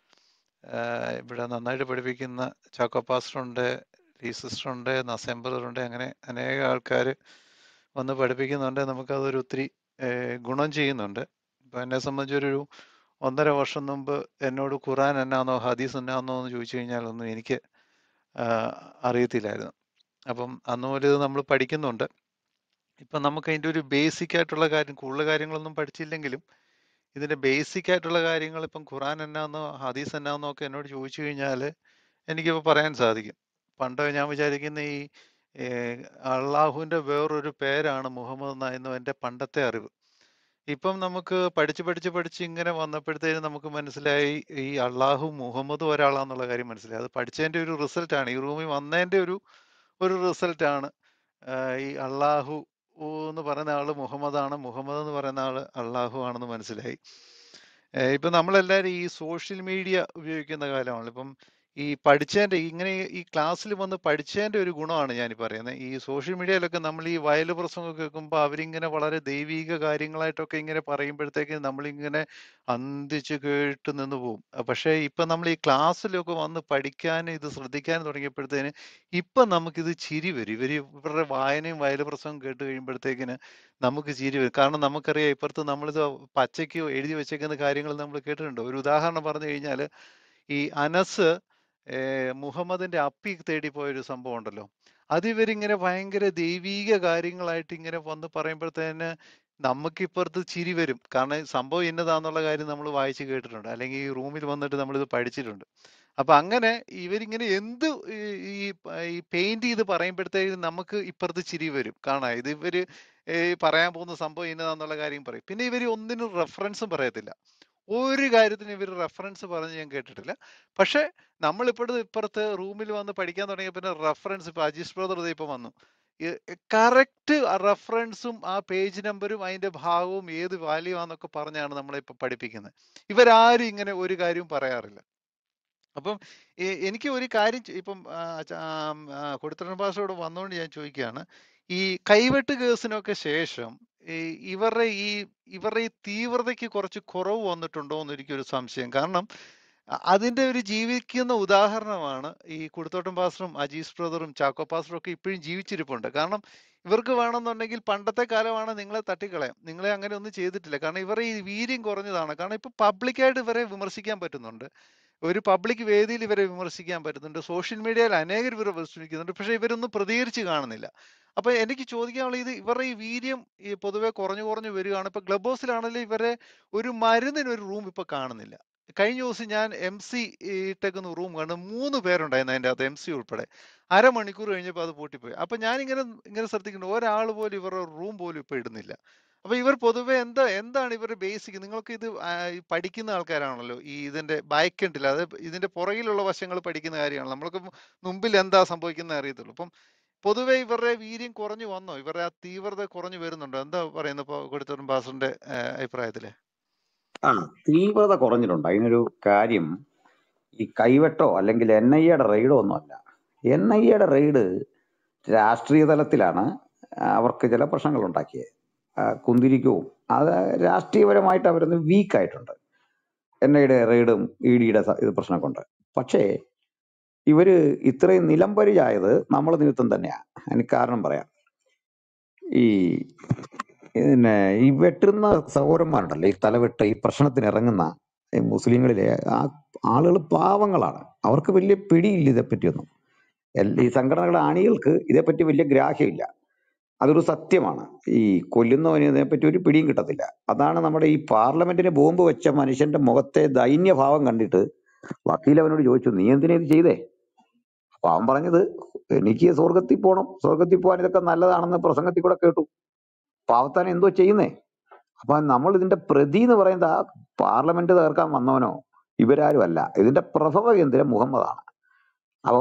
ആ, ഇവിടെ നന്നായിട്ട് പഠിപ്പിക്കുന്ന ചാക്കോ പാസ്റ്റർ ഉണ്ട് ലീ സിസ്റ്റർ ഉണ്ട് നസേം ബ്രദർ ഉണ്ട് അങ്ങനെ അനേക ആൾക്കാർ വന്ന് പഠിപ്പിക്കുന്നുണ്ട് നമുക്കതൊരു ഒത്തിരി ഏ, ഗുണം ചെയ്യുന്നുണ്ട് ഇപ്പൊ എന്നെ സംബന്ധിച്ചൊരു ഒന്നര വർഷം മുമ്പ് എന്നോട് ഖുറാൻ എന്നാന്നോ ഹദീസ് എന്നാന്നോ എന്ന് ചോദിച്ചു കഴിഞ്ഞാൽ ഒന്നും എനിക്ക് ആ, അറിയത്തില്ലായിരുന്നു അപ്പം അന്ന് മുതൽ ഇത് നമ്മൾ പഠിക്കുന്നുണ്ട് ഇപ്പം നമുക്ക് അതിൻ്റെ ഒരു ബേസിക് ആയിട്ടുള്ള കാര്യം കൂടുതൽ കാര്യങ്ങളൊന്നും പഠിച്ചില്ലെങ്കിലും ഇതിന്റെ ബേസിക് ആയിട്ടുള്ള കാര്യങ്ങൾ ഇപ്പം ഖുറാൻ എന്നാന്നോ ഹദീസ് എന്നാന്നോ ഒക്കെ എന്നോട് ചോദിച്ചു കഴിഞ്ഞാൽ എനിക്കിപ്പോൾ പറയാൻ സാധിക്കും പണ്ട് ഞാൻ വിചാരിക്കുന്ന ഈ ഏർ, അള്ളാഹുവിന്റെ വേറൊരു പേരാണ് മുഹമ്മദ് എന്നായിരുന്നു എൻ്റെ പണ്ടത്തെ അറിവ് ഇപ്പം നമുക്ക് പഠിച്ച് പഠിച്ച് പഠിച്ച് ഇങ്ങനെ വന്നപ്പോഴത്തേനും നമുക്ക് മനസ്സിലായി ഈ അള്ളാഹു മുഹമ്മദ് ഒരാളാന്നുള്ള കാര്യം മനസ്സിലായി അത് പഠിച്ചതിന്റെ ഒരു റിസൾട്ട് ആണ് ഈ റൂമിൽ വന്നതിന്റെ ഒരു ഒരു റിസൾട്ട് ആണ് ആഹ് ഈ അള്ളാഹു എന്ന് പറയുന്ന ആള് മുഹമ്മദ് ആണ് മുഹമ്മദ് എന്ന് പറയുന്ന ആള് അള്ളാഹു ആണെന്ന് മനസ്സിലായി ഏഹ് ഇപ്പൊ നമ്മളെല്ലാരും ഈ സോഷ്യൽ മീഡിയ ഉപയോഗിക്കുന്ന കാലമാണ് ഇപ്പം ഈ പഠിച്ചതിന്റെ ഇങ്ങനെ ഈ ഈ ക്ലാസ്സിൽ വന്ന് പഠിച്ചതിന്റെ ഒരു ഗുണമാണ് ഞാൻ പറയുന്നത് ഈ സോഷ്യൽ മീഡിയയിലൊക്കെ നമ്മൾ ഈ വയല് പ്രസംഗം കേൾക്കുമ്പോൾ അവരിങ്ങനെ വളരെ ദൈവിക കാര്യങ്ങളായിട്ടൊക്കെ ഇങ്ങനെ പറയുമ്പോഴത്തേക്ക് നമ്മളിങ്ങനെ അന്തിച്ച് കേട്ട് നിന്ന് പോകും അഹ് പക്ഷേ ഇപ്പൊ നമ്മൾ ഈ ക്ലാസ്സിലൊക്കെ വന്ന് പഠിക്കാൻ ഇത് ശ്രദ്ധിക്കാൻ തുടങ്ങിയപ്പോഴത്തേന് ഇപ്പൊ നമുക്കിത് ചിരി വരും ഇവര് ഇവരുടെ വായനയും വയല് പ്രസംഗം കേട്ട് കഴിയുമ്പോഴത്തേക്കിന് നമുക്ക് ചിരി വരും കാരണം നമുക്കറിയാം ഇപ്പുറത്ത് നമ്മളിത് പച്ചയ്ക്ക് എഴുതി വെച്ചേക്കുന്ന കാര്യങ്ങൾ നമ്മൾ കേട്ടിട്ടുണ്ട് ഒരു ഉദാഹരണം പറഞ്ഞു കഴിഞ്ഞാൽ ഈ അനസ് ഏർ മുഹമ്മദിന്റെ അപ്പി തേടി പോയ ഒരു സംഭവം ഉണ്ടല്ലോ അത് ഇവരിങ്ങനെ ഭയങ്കര ദൈവീക കാര്യങ്ങളായിട്ട് ഇങ്ങനെ വന്ന് പറയുമ്പോഴത്തേന് നമുക്ക് ഇപ്പുറത്ത് ചിരി വരും കാരണം ഈ സംഭവം ഇന്നതാന്നുള്ള കാര്യം നമ്മൾ വായിച്ച് കേട്ടിട്ടുണ്ട് അല്ലെങ്കിൽ ഈ റൂമിൽ വന്നിട്ട് നമ്മളിത് പഠിച്ചിട്ടുണ്ട് അപ്പൊ അങ്ങനെ ഇവരിങ്ങനെ എന്ത് ഈ ഈ പ- ഈ പെയിന്റ് ചെയ്ത് പറയുമ്പോഴത്തേക്കും നമുക്ക് ഇപ്പുറത്ത് ചിരി വരും കാണാം ഇത് ഇവര് ഈ പറയാൻ പോകുന്ന സംഭവം ഇന്നതാന്നുള്ള കാര്യം പറയും പിന്നെ ഇവര് ഒന്നിനും റെഫറൻസും പറയത്തില്ല ഒരു കാര്യത്തിന് ഇവർ റെഫറൻസ് പറഞ്ഞ് ഞാൻ കേട്ടിട്ടില്ല പക്ഷെ നമ്മൾ ഇപ്പോഴത്തെ ഇപ്പുറത്ത് റൂമിൽ വന്ന് പഠിക്കാൻ തുടങ്ങിയ പിന്നെ റെഫറൻസ് ഇപ്പൊ അജീഷ് ബ്രദർ ഇപ്പൊ വന്നു കറക്റ്റ് റെഫറൻസും ആ പേജ് നമ്പറും അതിന്റെ ഭാഗവും ഏത് വാല്യൂ ആണെന്നൊക്കെ പറഞ്ഞാണ് നമ്മളെ ഇപ്പൊ പഠിപ്പിക്കുന്നത് ഇവരാരും ഇങ്ങനെ ഒരു കാര്യവും പറയാറില്ല അപ്പം എ- എനിക്ക് ഒരു കാര്യം ചോ- ഇപ്പം ആ, ച- ആം, ആ, കൊടുത്തരൻ പാസ്റ്ററോട് വന്നുകൊണ്ട് ഞാൻ ചോദിക്കുകയാണ് ഈ കൈവെട്ട് കേസിനൊക്കെ ശേഷം ഈ ഇവരുടെ ഈ ഇവരുടെ ഈ തീവ്രതയ്ക്ക് കുറച്ച് കുറവ് വന്നിട്ടുണ്ടോ എന്ന് എനിക്കൊരു സംശയം കാരണം അ- അതിന്റെ ഒരു ജീവിക്കുന്ന ഉദാഹരണമാണ് ഈ കുടുത്തോട്ടം പാസ്റ്ററും അജീസ് ബ്രദറും ചാക്കോ പാസ്റ്ററും ഒക്കെ ഇപ്പോഴും ജീവിച്ചിരിപ്പുണ്ട് കാരണം ഇവർക്ക് വേണമെന്നുണ്ടെങ്കിൽ പണ്ടത്തെ കാലമാണ് നിങ്ങളെ തട്ടിക്കളയാം നിങ്ങളെ അങ്ങനെ ഒന്നും ചെയ്തിട്ടില്ല കാരണം ഇവരുടെ ഈ വീര്യം കുറഞ്ഞതാണ് കാരണം ഇപ്പൊ പബ്ലിക്കായിട്ട് ഇവരെ വിമർശിക്കാൻ പറ്റുന്നുണ്ട് ഒരു പബ്ലിക് വേദിയിൽ ഇവരെ വിമർശിക്കാൻ പറ്റുന്നുണ്ട് സോഷ്യൽ മീഡിയയിൽ അനേകർ ഇവരെ വിമർശിക്കുന്നുണ്ട് പക്ഷെ ഇവരൊന്നും പ്രതികരിച്ച് കാണുന്നില്ല അപ്പൊ എനിക്ക് ചോദിക്കാനുള്ളത് ഇത് ഇവരുടെ ഈ വീര്യം ഈ പൊതുവെ കുറഞ്ഞു കുറഞ്ഞു വരികയാണ് ഇപ്പൊ ക്ലബ് ഹൗസിലാണെങ്കിലും ഇവരെ ഒരു മരുന്നിന് ഒരു റൂം ഇപ്പൊ കാണുന്നില്ല കഴിഞ്ഞ ദിവസം ഞാൻ എം സി ഇട്ടേക്കുന്ന റൂം കണ്ട് മൂന്ന് പേരുണ്ടായിരുന്നു അതിൻ്റെ അകത്ത് എം സി ഉൾപ്പെടെ അരമണിക്കൂർ കഴിഞ്ഞപ്പോൾ അത് പൂട്ടിപ്പോയി അപ്പൊ ഞാൻ ഇങ്ങനെ ഇങ്ങനെ ശ്രദ്ധിക്കുന്നു ഒരാൾ പോലും ഇവരുടെ റൂം പോലും ഇപ്പൊ ഇടുന്നില്ല അപ്പൊ ഇവർ പൊതുവെ എന്താ എന്താണ് ഇവരുടെ ബേസിക് നിങ്ങൾക്ക് ഇത് ആ, ഈ പഠിക്കുന്ന ആൾക്കാരാണല്ലോ ഈ ഇതിന്റെ ബാക്കൻഡിൽ അത് ഇതിന്റെ പുറകിലുള്ള വശങ്ങൾ പഠിക്കുന്ന കാര്യമാണ് നമ്മൾക്ക് മുമ്പിൽ എന്താ സംഭവിക്കുന്നത് അറിയത്തുള്ളൂ അപ്പം പൊതുവെ ഇവരുടെ വീര്യം കുറഞ്ഞു വന്നോ ഇവരുടെ ആ തീവ്രത കുറഞ്ഞു വരുന്നുണ്ടോ എന്താ പറയുന്നത് ഇപ്പൊ കൊടുത്തോറും ബാസറിന്റെ അഭിപ്രായത്തില് ആ തീവ്രത കുറഞ്ഞിട്ടുണ്ട് അതിനൊരു കാര്യം ഈ കൈവെട്ടോ അല്ലെങ്കിൽ എൻ ഐ എയുടെ റെയ്ഡോ ഒന്നുമല്ല എൻ ഐ എയുടെ റെയ്ഡ് രാഷ്ട്രീയ തലത്തിലാണ് അവർക്ക് ചില പ്രശ്നങ്ങൾ ഉണ്ടാക്കിയത് ആ, കുന്തിരിക്കവും അത് രാഷ്ട്രീയപരമായിട്ട് അവരൊന്ന് വീക്കായിട്ടുണ്ട് എൻ ഐയുടെ റെയ്ഡും ഇ ഡിയുടെ ഇത് പ്രശ്നം കൊണ്ട് പക്ഷേ ഇവര് ഇത്രയും നിലംപരിചായത് നമ്മൾ നിമിത്തം തന്നെയാണ് അതിന് കാരണം പറയാം ഈ പിന്നെ ഈ വെട്ടുന്ന സഹോദരന്മാരുണ്ടല്ലോ ഈ തലവെട്ട് ഈ പ്രശ്നത്തിന് ഇറങ്ങുന്ന ഈ മുസ്ലിങ്ങളിലെ ആ ആളുകൾ പാവങ്ങളാണ് അവർക്ക് വലിയ പിടിയില്ല ഇതേപ്പറ്റിയൊന്നും എൽ- ഈ സംഘടനകളുടെ അണികൾക്ക് ഇതേപ്പറ്റി വലിയ ഗ്രാഹ്യമില്ല അതൊരു സത്യമാണ് ഈ കൊല്ലുന്നവന് ഇതിനെപ്പറ്റി ഒരു പിടിയും കിട്ടത്തില്ല അതാണ് നമ്മുടെ ഈ പാർലമെന്റിന് ബോംബ് വെച്ച മനുഷ്യന്റെ മുഖത്തെ ദൈന്യഭാവം കണ്ടിട്ട് വക്കീൽ അവനോട് ചോദിച്ചു നീ എന്തിനാ ഇത് ചെയ്തേ അപ്പൊ അവൻ പറഞ്ഞത് എനിക്ക് സ്വർഗത്തിൽ പോകണം സ്വർഗത്തിൽ പോകാൻ ഇതൊക്കെ നല്ലതാണെന്ന് പ്രസംഗത്തിൽ കൂടെ കേട്ടു പാവത്താൻ എന്തോ ചെയ്യുന്നേ അപ്പൊ നമ്മൾ ഇതിന്റെ പ്രതി എന്ന് പറയുന്നത് ആ പാർലമെന്റ് തകർക്കാൻ വന്നവനോ ഇവരാരും അല്ല ഇതിന്റെ പ്രഭവ കേന്ദ്രം മുഹമ്മദാണ് അപ്പോ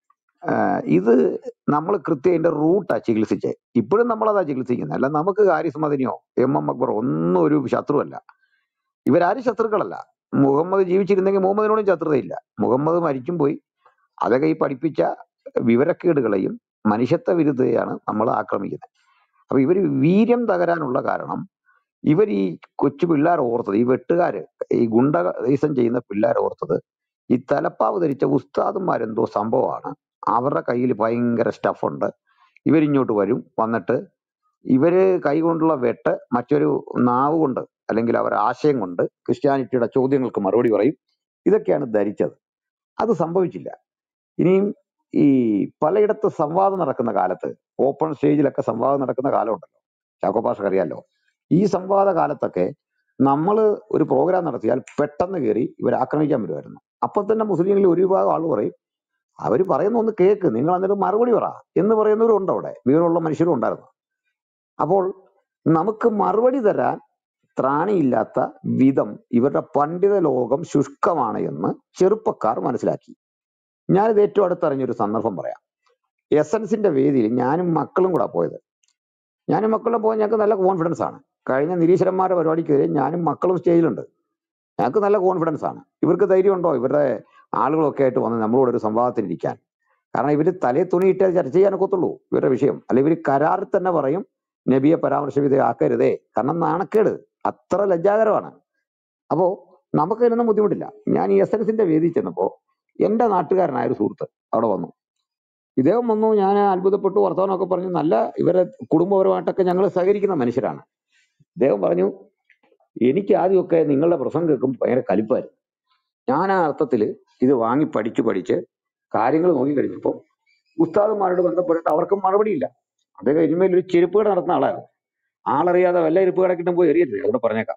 ആഹ് ഇത് നമ്മൾ കൃത്യം അതിന്റെ റൂട്ടാ ചികിത്സിച്ചേ ഇപ്പോഴും നമ്മളതാ ചികിത്സിക്കുന്നത് അല്ല നമുക്ക് ഹാരിസ് മദനിയോ എം എം അക്ബർ ഒന്നും ഒരു ശത്രുവല്ല ഇവരാരും ശത്രുക്കളല്ല മുഹമ്മദ് ജീവിച്ചിരുന്നെങ്കിൽ മുഹമ്മദിനോടും ശത്രുതയില്ല മുഹമ്മദ് മരിച്ചും പോയി അതൊക്കെ ഈ പഠിപ്പിച്ച വിവരക്കേടുകളെയും മനുഷ്യത്വ വിരുദ്ധതയാണ് നമ്മൾ ആക്രമിക്കുന്നത് അപ്പൊ ഇവർ വീര്യം തകരാനുള്ള കാരണം ഇവർ ഈ കൊച്ചു പിള്ളേർ ഓർത്തത് ഈ വെട്ടുകാര് ഈ ഗുണ്ടീസം ചെയ്യുന്ന പിള്ളേർ ഓർത്തത് ഈ തലപ്പാവ് ധരിച്ച ഉസ്താദന്മാരെന്തോ സംഭവമാണ് അവരുടെ കയ്യിൽ ഭയങ്കര സ്റ്റഫുണ്ട് ഇവരിങ്ങോട്ട് വരും വന്നിട്ട് ഇവര് കൈകൊണ്ടുള്ള വെട്ട് മറ്റൊരു നാവ് കൊണ്ട് അല്ലെങ്കിൽ അവരുടെ ആശയം കൊണ്ട് ക്രിസ്ത്യാനിറ്റിയുടെ ചോദ്യങ്ങൾക്ക് മറുപടി പറയും ഇതൊക്കെയാണ് ധരിച്ചത് അത് സംഭവിച്ചില്ല ഇനിയും ഈ പലയിടത്ത് സംവാദം നടക്കുന്ന കാലത്ത് ഓപ്പൺ സ്റ്റേജിലൊക്കെ സംവാദം നടക്കുന്ന കാലമുണ്ടല്ലോ ചാക്കോ പാഷ അറിയാലോ ഈ സംവാദ കാലത്തൊക്കെ നമ്മൾ ഒരു പ്രോഗ്രാം നടത്തിയാൽ പെട്ടെന്ന് കയറി ഇവർ ആക്രമിക്കാൻ വരുമായിരുന്നു അപ്പൊ തന്നെ മുസ്ലിങ്ങളിൽ ഒരു വിഭാഗം ആൾ പറയും അവർ പറയുന്ന ഒന്ന് കേക്ക് നിങ്ങൾ എന്നിട്ട് മറുപടി പറ എന്ന് പറയുന്നവരും ഉണ്ട് അവിടെ വിവരമുള്ള മനുഷ്യരും ഉണ്ടായിരുന്നു അപ്പോൾ നമുക്ക് മറുപടി തരാൻ ത്രാണിയില്ലാത്ത വിധം ഇവരുടെ പണ്ഡിത ലോകം ശുഷ്കമാണ് എന്ന് ചെറുപ്പക്കാർ മനസ്സിലാക്കി ഞാനിത് ഏറ്റവും അടുത്തറിഞ്ഞൊരു സന്ദർഭം പറയാം എസൻസിന്റെ വേദിയിൽ ഞാനും മക്കളും കൂടെ പോയത് ഞാനും മക്കളും പോയി ഞങ്ങൾക്ക് നല്ല കോൺഫിഡൻസ് ആണ് കഴിഞ്ഞ നിരീശ്വരന്മാരുടെ പരിപാടിക്കെതിരെ ഞാനും മക്കളും സ്റ്റേജിലുണ്ട് ഞങ്ങൾക്ക് നല്ല കോൺഫിഡൻസ് ആണ് ഇവർക്ക് ധൈര്യമുണ്ടോ ഇവരുടെ ആളുകളൊക്കെ ആയിട്ട് വന്ന് നമ്മളോട് ഒരു സംവാദത്തിന് ഇരിക്കാൻ കാരണം ഇവര് തലേ തുണിയിട്ട് ചർച്ച ചെയ്യാനൊക്കത്തുള്ളൂ ഇവരുടെ വിഷയം അല്ല ഇവര് കരാറിൽ തന്നെ പറയും നബിയെ പരാമർശ വിധേയാക്കരുതേ കാരണം നാണക്കേട് അത്ര ലജ്ജാകരമാണ് അപ്പോ നമുക്ക് ഇതിനൊന്നും ബുദ്ധിമുട്ടില്ല ഞാൻ ഈ എസ് എൻസിന്റെ വേദിയിൽ ചെന്നപ്പോ എന്റെ നാട്ടുകാരനായ ഒരു സുഹൃത്ത് അവിടെ വന്നു ഇദ്ദേഹം വന്നു ഞാൻ അത്ഭുതപ്പെട്ടു വർത്തമാനമൊക്കെ പറഞ്ഞു നല്ല ഇവരെ കുടുംബപരമായിട്ടൊക്കെ ഞങ്ങൾ സഹകരിക്കുന്ന മനുഷ്യരാണ് ഇദ്ദേഹം പറഞ്ഞു എനിക്ക് ആദ്യമൊക്കെ നിങ്ങളുടെ പ്രസംഗം കേൾക്കുമ്പോൾ ഭയങ്കര കലിപ്പായിരുന്നു ഞാൻ ആ അർത്ഥത്തിൽ ഇത് വാങ്ങി പഠിച്ച് പഠിച്ച് കാര്യങ്ങൾ നോക്കി കഴിഞ്ഞപ്പോൾ ഉസ്താദുമാരോട് ബന്ധപ്പെട്ടിട്ട് അവർക്ക് മറുപടിയില്ല അദ്ദേഹം ഇനിമേൽ ഒരു ചെരുപ്പ് കട നടത്തുന്ന ആളായിരുന്നു ആളറിയാതെ വല്ല ചെരുപ്പ് കടക്കിട്ടും പോയി എറിയരുത് അവിടെ പറഞ്ഞേക്കാം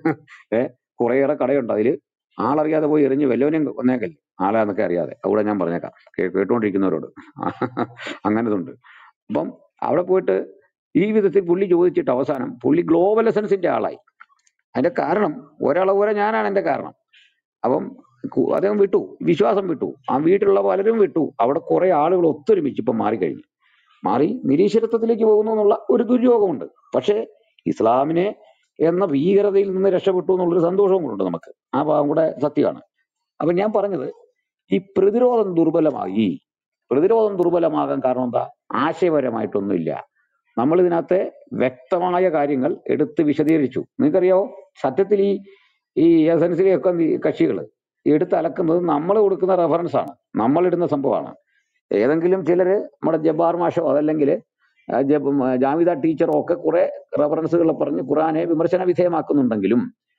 ഏ കുറേയേറെ കടയുണ്ട് അതിൽ ആളറിയാതെ പോയി എറിഞ്ഞ് വല്ലവനെയും വന്നേക്കല്ലേ ആളാന്നൊക്കെ അറിയാതെ അവിടെ ഞാൻ പറഞ്ഞേക്കാം കേ- കേട്ടുകൊണ്ടിരിക്കുന്നവരോട് അങ്ങനതുണ്ട് അപ്പം അവിടെ പോയിട്ട് ഈ വിധത്തിൽ പുള്ളി ചോദിച്ചിട്ട് അവസാനം പുള്ളി ഗ്ലോബൽ എസൻസിന്റെ ആളായി അതിന്റെ കാരണം ഒരളവ് വരെ ഞാനാണ് എന്റെ കാരണം അപ്പം കു- അദ്ദേഹം വിട്ടു വിശ്വാസം വിട്ടു ആ വീട്ടിലുള്ള പലരും വിട്ടു അവിടെ കുറെ ആളുകൾ ഒത്തൊരുമിച്ച് ഇപ്പം മാറിക്കഴിഞ്ഞു മാറി നിരീശ്വരത്വത്തിലേക്ക് പോകുന്നു എന്നുള്ള ഒരു ദുര്യോഗമുണ്ട് പക്ഷേ ഇസ്ലാമിനെ എന്ന ഭീകരതയിൽ നിന്ന് രക്ഷപ്പെട്ടു എന്നുള്ളൊരു സന്തോഷവും കൂടെ നമുക്ക് ആ ഭാഗം കൂടെ സത്യമാണ് അപ്പൊ ഞാൻ പറഞ്ഞത് ഈ പ്രതിരോധം ദുർബലമായി പ്രതിരോധം ദുർബലമാകാൻ കാരണം എന്താ ആശയപരമായിട്ടൊന്നുമില്ല നമ്മൾ ഇതിനകത്തെ വ്യക്തമായ കാര്യങ്ങൾ എടുത്ത് വിശദീകരിച്ചു നിങ്ങൾക്കറിയാവോ സത്യത്തിൽ ഈ ഈ എസൻസിലെയൊക്കെ കക്ഷികൾ എടുത്ത് അലക്കുന്നത് നമ്മൾ കൊടുക്കുന്ന റെഫറൻസ് ആണ് നമ്മൾ ഇടുന്ന സംഭവമാണ് ഏതെങ്കിലും ചിലര് നമ്മുടെ ജബ്ബാർ മാഷോ അതല്ലെങ്കിൽ ആ, ജബ് ഉം, ജാമിദ ടീച്ചറോ ഒക്കെ കുറെ റെഫറൻസുകൾ പറഞ്ഞ് ഖുറാനെ വിമർശന വിധേയമാക്കുന്നുണ്ടെങ്കിലും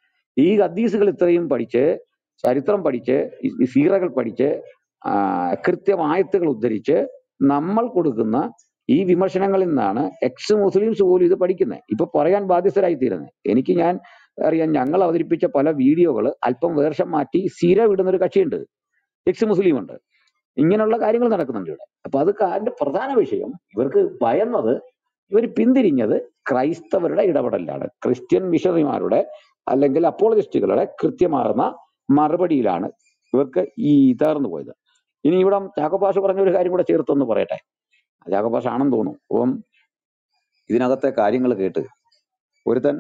ഈ ഹദീസുകൾ ഇത്രയും പഠിച്ച് ചരിത്രം പഠിച്ച് ഈ ഈ സീറകൾ പഠിച്ച് ആ, കൃത്യമായത്തുകൾ ഉദ്ധരിച്ച് നമ്മൾ കൊടുക്കുന്ന ഈ വിമർശനങ്ങളിൽ നിന്നാണ് എക്സ് മുസ്ലിംസ് പോലും ഇത് പഠിക്കുന്നത് ഇപ്പൊ പറയാൻ ബാധ്യസ്ഥരായി തീരുന്നത് എനിക്ക് ഞാൻ അറിയാം ഞങ്ങൾ അവതരിപ്പിച്ച പല വീഡിയോകൾ അല്പം വേർഷം മാറ്റി സ്ഥിര വിടുന്ന ഒരു കക്ഷിയുണ്ട് എക്സ് മുസ്ലിം ഉണ്ട് ഇങ്ങനെയുള്ള കാര്യങ്ങൾ നടക്കുന്നുണ്ട് ഇവിടെ അപ്പൊ അത് അതിന്റെ പ്രധാന വിഷയം ഇവർക്ക് ഭയന്നത് ഇവർ പിന്തിരിഞ്ഞത് ക്രൈസ്തവരുടെ ഇടപെടലാണ് ക്രിസ്ത്യൻ മിഷണറിമാരുടെ അല്ലെങ്കിൽ അപ്പോളജിസ്റ്റുകളുടെ കൃത്യമാർന്ന മറുപടിയിലാണ് ഇവർക്ക് ഈ തകർന്നു പോയത് ഇനി ഇവിടെ ചാക്കോപാഷ പറഞ്ഞ ഒരു കാര്യം കൂടെ ചേർത്തൊന്ന് പറയട്ടെ ചാക്കോപാഷ ആണെന്ന് തോന്നുന്നു അപ്പം ഇതിനകത്തെ കാര്യങ്ങൾ കേട്ട് ഒരുത്തൻ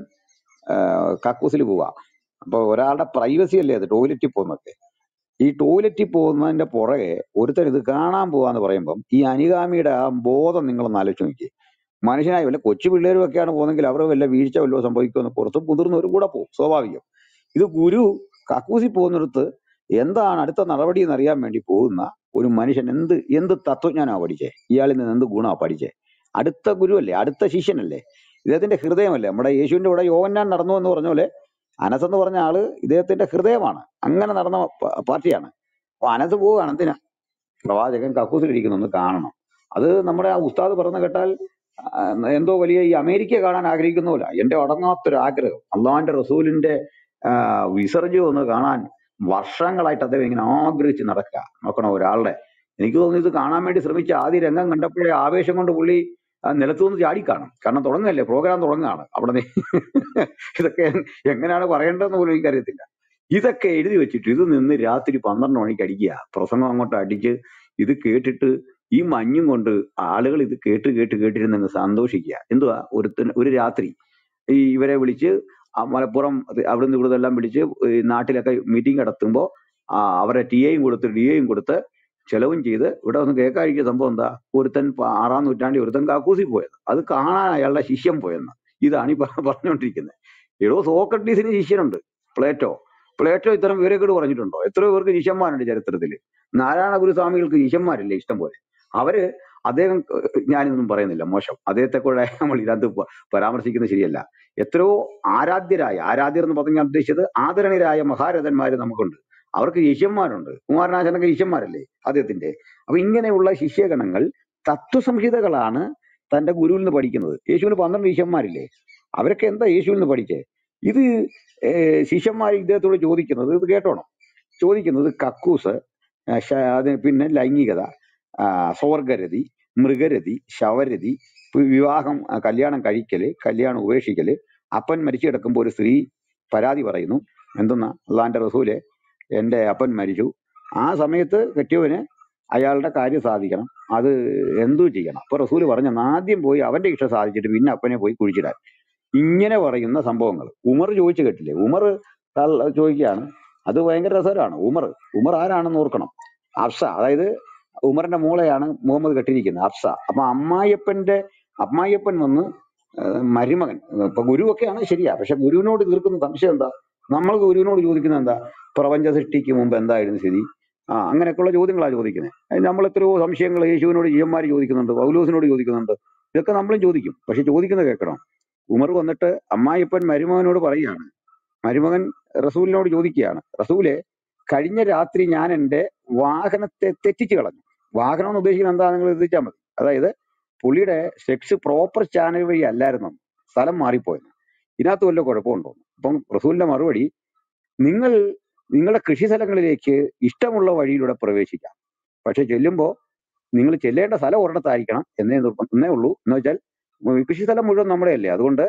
കക്കൂസിൽ പോവാ അപ്പൊ ഒരാളുടെ പ്രൈവസി അല്ലേ അത് ടോയ്ലറ്റിൽ പോകുന്നതൊക്കെ ഈ ടോയ്ലറ്റിൽ പോകുന്നതിന്റെ പുറകെ ഒരുത്തൻ ഇത് കാണാൻ പോവാന്ന് പറയുമ്പം ഈ അനുഗാമിയുടെ ആ ബോധം നിങ്ങളൊന്ന് ആലോചിച്ച് നോക്കി മനുഷ്യനായി വല്ല കൊച്ചു പിള്ളേരും ഒക്കെയാണ് പോകുന്നെങ്കിൽ അവർ വല്ല വീഴ്ച വല്ലതും സംഭവിക്കുമെന്ന് പുറത്ത് മുതിർന്നവർ കൂടെ പോകും സ്വാഭാവികം ഇത് ഗുരു കക്കൂസി പോകുന്നിടത്ത് എന്താണ് അടുത്ത നടപടി എന്ന് അറിയാൻ വേണ്ടി പോകുന്ന ഒരു മനുഷ്യൻ എന്ത് എന്ത് തത്വജ്ഞാനാ പഠിച്ചേ ഇയാളിൽ നിന്ന് എന്ത് ഗുണമാ പഠിച്ചേ അടുത്ത ഗുരുവല്ലേ അടുത്ത ശിഷ്യനല്ലേ ഇദ്ദേഹത്തിന്റെ ഹൃദയമല്ലേ നമ്മുടെ യേശുവിന്റെ കൂടെ യോവന്നാൻ നടന്നു എന്ന് പറഞ്ഞ പോലെ അനസ് എന്ന് പറഞ്ഞ ആള് ഇദ്ദേഹത്തിന്റെ ഹൃദയമാണ് അങ്ങനെ നടന്ന പ- പാർട്ടിയാണ് അപ്പൊ അനസ് പോവുകയാണ് എന്തിനാ പ്രവാചകൻ കക്കൂസിലിരിക്കുന്നൊന്ന് കാണണം അത് നമ്മുടെ ആ ഉസ്താദ് പറഞ്ഞു കേട്ടാൽ ആ, എന്തോ വലിയ ഈ അമേരിക്ക കാണാൻ ആഗ്രഹിക്കുന്ന പോലെ എന്റെ അടങ്ങാത്തൊരു ആഗ്രഹം അള്ളാന്റെ റസൂലിന്റെ ആ, വിസർജ്യം ഒന്ന് കാണാൻ വർഷങ്ങളായിട്ട് അദ്ദേഹം ഇങ്ങനെ ആഗ്രഹിച്ച് നടക്കുക നോക്കണം ഒരാളുടെ എനിക്ക് തോന്നുന്നു ഇത് കാണാൻ വേണ്ടി ശ്രമിച്ച ആദ്യ രംഗം കണ്ടപ്പോഴേ ആവേശം കൊണ്ട് പുള്ളി ആ, നിലത്തുനിന്ന് ചാടിക്കാണും കാരണം തുടങ്ങല്ലേ പ്രോഗ്രാം തുടങ്ങുകയാണ് അവിടെ നിന്ന് ഇതൊക്കെ എങ്ങനെയാണ് പറയേണ്ടതെന്ന് പോലും എനിക്കറിയത്തില്ല ഇതൊക്കെ എഴുതി വെച്ചിട്ട് ഇത് നിന്ന് രാത്രി പന്ത്രണ്ട് മണിക്ക് അടിക്കുക പ്രസംഗം അങ്ങോട്ട് അടിച്ച് ഇത് കേട്ടിട്ട് ഈ മഞ്ഞും കൊണ്ട് ആളുകൾ ഇത് കേട്ട് കേട്ട് കേട്ടിരുന്ന് സന്തോഷിക്കുക എന്തുവാ ഒരുത്തൻ ഒരു രാത്രി ഈ ഇവരെ വിളിച്ച് ആ മലപ്പുറം അത് അവിടുന്ന് ഇവിടുന്ന് എല്ലാം വിളിച്ച് ഈ നാട്ടിലൊക്കെ മീറ്റിംഗ് നടത്തുമ്പോൾ അവരെ ടി എയും കൊടുത്ത് ഡി എയും കൊടുത്ത് ചെലവും ചെയ്ത് ഇവിടെ ഒന്ന് കേൾക്കാതിരിക്കുന്ന സംഭവം എന്താ ഒരുത്തൻ പ- ആറാം നൂറ്റാണ്ടിൽ ഒരുത്തൻ കാക്കൂസി പോയത് അത് കാണാൻ അയാളുടെ ശിഷ്യം പോയെന്ന് ഇതാണ് ഈ പറ- പറഞ്ഞുകൊണ്ടിരിക്കുന്നത് എടോ സോക്രട്ടീസിന് ശിഷ്യനുണ്ട് പ്ലേറ്റോ പ്ലേറ്റോ ഇത്തരം വിവരക്കേട് പറഞ്ഞിട്ടുണ്ടോ എത്രയോ പേർക്ക് ശിഷ്യന്മാരുണ്ട് ചരിത്രത്തിൽ നാരായണ ഗുരുസ്വാമികൾക്ക് ശിഷ്യന്മാരില്ലേ ഇഷ്ടം പോലെ അവര് അദ്ദേഹം ഏഹ്, ഞാനിതൊന്നും പറയുന്നില്ല മോശം അദ്ദേഹത്തെ കൂടെ നമ്മൾ ഇതിനകത്ത് പ- പരാമർശിക്കുന്നത് ശരിയല്ല എത്രയോ ആരാധ്യരായ ആരാധ്യർ എന്ന് പറഞ്ഞാൽ ഞാൻ ഉദ്ദേശിച്ചത് ആദരണീയരായ മഹാരഥന്മാര് നമുക്കുണ്ട് അവർക്ക് ശിഷ്യന്മാരുണ്ട് കുമാരനാശനൊക്കെ ശിഷ്യന്മാരല്ലേ അദ്ദേഹത്തിന്റെ അപ്പൊ ഇങ്ങനെയുള്ള ശിഷ്യഗണങ്ങൾ തത്വസംഹിതകളാണ് തന്റെ ഗുരുവിൽ നിന്ന് പഠിക്കുന്നത് യേശുവിന് പന്ത്രണ്ട് ശിഷ്യന്മാരില്ലേ അവരൊക്കെ എന്താ യേശുവിൽ നിന്ന് പഠിച്ചേ ഇത് ഏഹ്, ശിഷ്യന്മാർ ഇദ്ദേഹത്തോട് ചോദിക്കുന്നത് ഇത് കേട്ടോണം ചോദിക്കുന്നത് കക്കൂസ് ആ, ശ- അത് പിന്നെ ലൈംഗികത ആ, സ്വർഗരതി മൃഗരതി ശവരതി വി- വിവാഹം ആ, കല്യാണം കഴിക്കല് കല്യാണം ഉപേക്ഷിക്കല് അപ്പൻ മരിച്ചു കിടക്കുമ്പോൾ ഒരു സ്ത്രീ പരാതി പറയുന്നു എന്തെന്നാ അള്ളാന്റെ റസൂലെ എന്റെ അപ്പൻ മരിച്ചു ആ സമയത്ത് കെട്ടിയവന് അയാളുടെ കാര്യം സാധിക്കണം അത് എന്തു ചെയ്യണം അപ്പൊ റസൂല് പറഞ്ഞു ആദ്യം പോയി അവന്റെ ഇഷ്ടം സാധിച്ചിട്ട് പിന്നെ അപ്പനെ പോയി കുഴിച്ചിടാൻ ഇങ്ങനെ പറയുന്ന സംഭവങ്ങൾ ഉമർ ചോദിച്ചു കേട്ടില്ലേ ഉമർ തള്ള- ചോദിക്കുകയാണ് അത് ഭയങ്കര രസകരമാണ് ഉമർ ഉമർ ആരാണെന്ന് ഓർക്കണം അഫ്സ അതായത് ഉമറിന്റെ മോളെയാണ് മുഹമ്മദ് കെട്ടിയിരിക്കുന്നത് അഫ്സ അപ്പൊ അമ്മായിയപ്പന്റെ അമ്മായിയപ്പൻ വന്ന് ഏഹ് മരുമകൻ ഇപ്പൊ ഗുരുവൊക്കെയാണ് ശരിയാ പക്ഷെ ഗുരുവിനോട് തീർക്കുന്ന സംശയം എന്താ നമ്മൾ ഗുരുവിനോട് ചോദിക്കുന്നത് എന്താ പ്രപഞ്ച സൃഷ്ടിക്ക് മുമ്പ് എന്തായിരുന്നു സ്ഥിതി ആ അങ്ങനെയൊക്കെയുള്ള ചോദ്യങ്ങളാണ് ചോദിക്കുന്നത് നമ്മൾ എത്രയോ സംശയങ്ങൾ യേശുവിനോട് ജീവന്മാർ ചോദിക്കുന്നുണ്ട് പൗലോസിനോട് ചോദിക്കുന്നുണ്ട് ഇതൊക്കെ നമ്മളും ചോദിക്കും പക്ഷെ ചോദിക്കുന്നത് കേൾക്കണം ഉമർ വന്നിട്ട് അമ്മായിപ്പൻ മരുമകനോട് പറയുകയാണ് മരുമകൻ റസൂലിനോട് ചോദിക്കുകയാണ് റസൂലെ കഴിഞ്ഞ രാത്രി ഞാൻ എൻ്റെ വാഹനത്തെ തെറ്റിച്ച് കളഞ്ഞു വാഹനം എന്ന് ഉദ്ദേശിക്കുന്നത് എന്താ നിങ്ങൾ എത്തിച്ചാൽ മതി അതായത് പുള്ളിയുടെ സെക്സ് പ്രോപ്പർ ചാനൽ വഴി അല്ലായിരുന്നു സ്ഥലം മാറിപ്പോയെന്ന് ഇതിനകത്ത് വല്ല കുഴപ്പമുണ്ടോ അപ്പം റസൂലിന്റെ മറുപടി നിങ്ങൾ നിങ്ങളുടെ കൃഷി സ്ഥലങ്ങളിലേക്ക് ഇഷ്ടമുള്ള വഴിയിലൂടെ പ്രവേശിക്കാം പക്ഷെ ചെല്ലുമ്പോൾ നിങ്ങൾ ചെല്ലേണ്ട സ്ഥലം ഒരിടത്തായിരിക്കണം എന്നേ നിർബ- എന്നേ ഉള്ളൂ എന്ന് വെച്ചാൽ ഉം, കൃഷി സ്ഥലം മുഴുവൻ നമ്മുടെ അല്ലേ അതുകൊണ്ട്